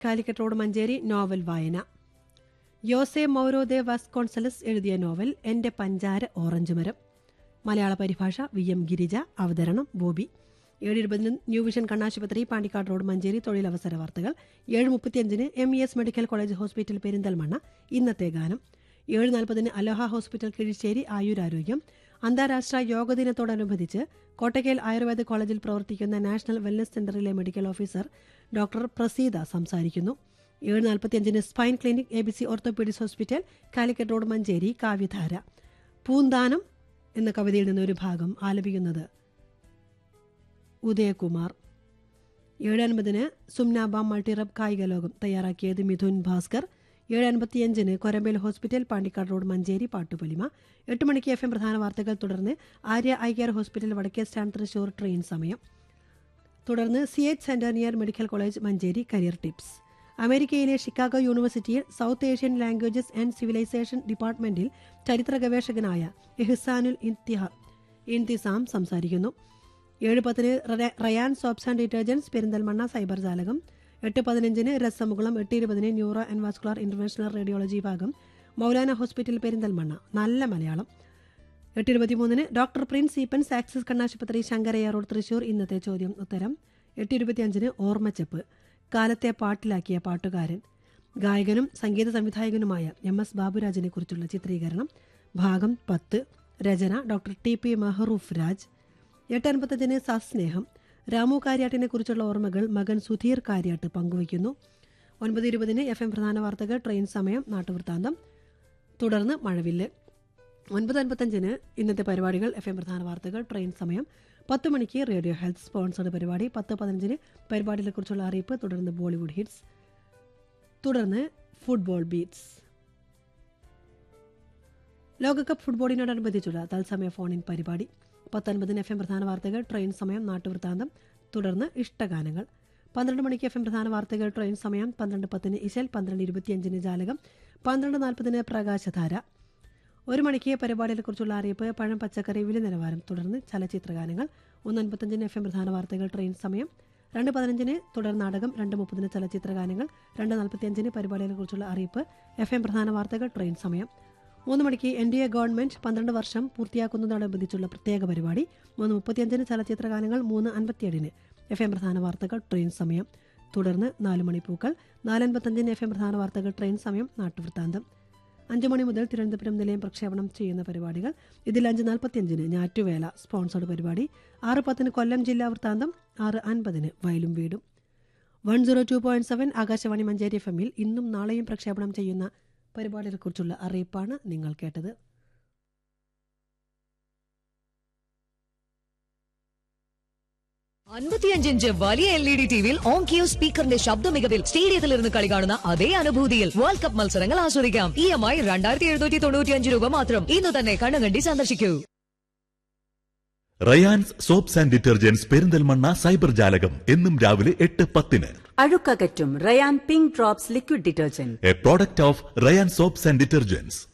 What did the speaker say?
Calicut road Manjeri novel വായന യോസെ മൗരോദെ വാസ്കോൺസലസ് എഴുതിയ novel എന്റെ പഞ്ചാര ഓറഞ്ച് മരം മലയാള പരിഭാഷ വി എം ഗിരിജ അവതരണം ബോബി ഏഴ് ഇരുപതിന് ന്യൂ വിഷൻ കണ്ണാശുപത്രി പാണ്ടിക്കാട് റോഡ് മഞ്ചേരി തൊഴിലവസര വാർത്തകൾ ഏഴ് മുപ്പത്തിയഞ്ചിന് M E S medical college hospital Perinthalmanna ഇന്നത്തെ ഗാനം ഏഴ് നാൽപ്പതിന് അലോഹ ഹോസ്പിറ്റൽ കിഴിശ്ശേരി ആയുരാരോഗ്യം അന്താരാഷ്ട്ര യോഗ ദിനത്തോടനുബന്ധിച്ച് കോട്ടയ്ക്കൽ ആയുർവേദ കോളേജിൽ പ്രവർത്തിക്കുന്ന നാഷണൽ വെൽനസ് സെന്ററിലെ മെഡിക്കൽ ഓഫീസർ ഡോക്ടർ പ്രസീത സംസാരിക്കുന്നു ഏഴ് നാൽപ്പത്തിയഞ്ചിന് spine clinic A B C orthopaedics hospital Calicut road Manjeri Kavyadhara Poonthanam എന്ന കവിതയിൽ നിന്നൊരു ഭാഗം ആലപിക്കുന്നത് ഉദയകുമാർ ഏഴ് അൻപതിന് സുംനാബാം മൾട്ടിറബ് കായിക ലോകം തയ്യാറാക്കിയത് മിഥുൻ ഭാസ്കർ ഏഴ് അൻപത്തിയഞ്ചിന് കൊരമ്പേൽ ഹോസ്പിറ്റൽ പാണ്ടിക്കാട് റോഡ് മഞ്ചേരി പാട്ടുപൊലിമ എട്ട് മണിക്ക് എഫ് എം പ്രധാന വാർത്തകൾ തുടർന്ന് ആര്യ ഐ കെയർ ഹോസ്പിറ്റൽ വടക്കേ സ്റ്റാൻഡ് തൃശൂർ ട്രെയിൻ സമയം തുടർന്ന് C H centre near medical college Manjeri career tips അമേരിക്കയിലെ ഷിക്കാഗോ യൂണിവേഴ്സിറ്റിയിൽ South Asian languages and civilisation ഡിപ്പാർട്ട്മെന്റിൽ ചരിത്ര ഗവേഷകനായ എഹ്സാനുൽ ഇന്തിഹ ഇന്തിസാം സംസാരിക്കുന്നു ഏഴ് പത്തിന് റയ- Rayan soaps and detergents Perinthalmanna cyber ജാലകം എട്ട് പതിനഞ്ചിന് രസമുകുളം എട്ട് ഇരുപതിന് neuro and vascular international radiology ഭാഗം മൗലാന ഹോസ്പിറ്റൽ പെരിന്തൽമണ്ണ നല്ല മലയാളം എട്ട് ഇരുപത്തിമൂന്നിന് ഡോക്ടർ പ്രിൻസ് ഈപ്പൻസ് ആക്സിസ് കണ്ണാശുപത്രി ശങ്കരയ്യ റോഡ് തൃശൂർ ഇന്നത്തെ ചോദ്യം ഉത്തരം എട്ട് ഇരുപത്തിയഞ്ചിന് ഓർമ്മച്ചപ്പ് കാലത്തെ പാട്ടിലാക്കിയ പാട്ടുകാരൻ ഗായകനും സംഗീത സംവിധായകനുമായ എം എസ് ബാബുരാജിനെ കുറിച്ചുള്ള ചിത്രീകരണം ഭാഗം പത്ത് രചന doctor T P Mehroof Raj എട്ട് അൻപത്തഞ്ചിന് സസ്നേഹം രാമു കാര്യാട്ടിനെ കുറിച്ചുള്ള ഓർമ്മകൾ മകൻ സുധീർ കാര്യാട്ട് പങ്കുവയ്ക്കുന്നു ഒൻപത് ഇരുപതിന് എഫ് എം പ്രധാന വാർത്തകൾ ട്രെയിൻ സമയം നാട്ടുവൃത്താന്തം തുടർന്ന് മഴവില്ല് ഒൻപത് അൻപത്തഞ്ചിന് ഇന്നത്തെ പരിപാടികൾ എഫ് എം പ്രധാന വാർത്തകൾ ട്രെയിൻ സമയം പത്ത് മണിക്ക് റേഡിയോ ഹെൽത്ത് സ്പോൺസർഡ് പരിപാടി പത്ത് പതിനഞ്ചിന് പരിപാടികളെക്കുറിച്ചുള്ള അറിയിപ്പ് തുടർന്ന് ബോളിവുഡ് ഹിറ്റ്സ് തുടർന്ന് ഫുട്ബോൾ ബീറ്റ്സ് ലോകകപ്പ് ഫുട്ബോളിനോടനുബന്ധിച്ചുള്ള തത്സമയ ഫോൺ ഇൻ പരിപാടി പത്തൊൻപതിന് എഫ് എം പ്രധാന വാർത്തകൾ ട്രെയിൻ സമയം നാട്ടുവൃത്താന്തം തുടർന്ന് ഇഷ്ടഗാനങ്ങൾ പന്ത്രണ്ട് മണിക്ക് എഫ് എം പ്രധാന വാർത്തകൾ ട്രെയിൻ സമയം പന്ത്രണ്ട് പത്തിന് ഇശൽ പന്ത്രണ്ട് ഇരുപത്തിയഞ്ചിന് ജാലകം പന്ത്രണ്ട് നാൽപ്പതിന് പ്രകാശധാര ഒരു മണിക്ക് പരിപാടികളെക്കുറിച്ചുള്ള അറിയിപ്പ് പഴം പച്ചക്കറി വില നിലവാരം തുടർന്ന് ചലച്ചിത്രഗാനങ്ങൾ ഒന്ന് അൻപത്തഞ്ചിന് എഫ് എം പ്രധാന വാർത്തകൾ ട്രെയിൻ സമയം രണ്ട് പതിനഞ്ചിന് തുടർ നാടകം രണ്ട് മുപ്പതിന് ചലച്ചിത്രഗാനങ്ങൾ രണ്ട് നാൽപ്പത്തിയഞ്ചിന് പരിപാടികളെക്കുറിച്ചുള്ള അറിയിപ്പ് എഫ് എം പ്രധാന വാർത്തകൾ ട്രെയിൻ സമയം മൂന്ന് മണിക്ക് എൻ ഡി എ ഗവൺമെന്റ് പന്ത്രണ്ട് വർഷം പൂർത്തിയാക്കുന്നതോടനുബന്ധിച്ചുള്ള പ്രത്യേക പരിപാടി മൂന്ന് മുപ്പത്തിയഞ്ചിന് ചലച്ചിത്രഗാനങ്ങൾ മൂന്ന് അൻപത്തിയേഴിന് എഫ് എം പ്രധാന വാർത്തകൾ ട്രെയിൻ സമയം തുടർന്ന് നാല് മണിപ്പൂക്കൾ നാലൻപത്തഞ്ചിന് എഫ് എം പ്രധാന വാർത്തകൾ ട്രെയിൻ സമയം നാട്ടുവൃത്താന്തം അഞ്ചു മണി മുതൽ തിരുവനന്തപുരം നിലയം പ്രക്ഷേപണം ചെയ്യുന്ന പരിപാടികൾ ഇതിൽ അഞ്ച് നാൽപ്പത്തിയഞ്ചിന് ഞാറ്റുവേല സ്പോൺസർഡ് പരിപാടി ആറ് പത്തിന് കൊല്ലം ജില്ലാ വൃത്താന്തം ആറ് അൻപതിന് വയലും വീടും one zero two point seven Akashvani Manjeri F എമ്മിൽ ഇന്നും നാളെയും പ്രക്ഷേപണം ചെയ്യുന്ന പരിപാടികളെക്കുറിച്ചുള്ള അറിയിപ്പാണ് നിങ്ങൾ കേട്ടത് അൻപത്തിയഞ്ച് ഇഞ്ച് വലിയ എൽ ഇ ഡി ടിവിയിൽ ഓൺ ക്യൂ സ്പീക്കറിന്റെ ശബ്ദ മികവിൽ സ്റ്റേഡിയത്തിലിരുന്ന് കളി കാണുന്ന അതേ അനുഭൂതിയിൽ വേൾഡ് കപ്പ് മത്സരങ്ങൾ ആസ്വദിക്കാം ഇ എം ഐ രണ്ടായിരത്തി എഴുന്നൂറ്റി തൊണ്ണൂറ്റിയഞ്ച് രൂപ മാത്രം ഇന്ന് തന്നെ കണ്ണുകണ്ടി സന്ദർശിക്കൂ Rayans soaps and detergents Perinthalmanna cyber ജാലകം എന്നും രാവിലെ എട്ട് പത്തിന് അഴുക്കകറ്റും Rayan pink drops liquid detergent a product of Rayan soaps and detergents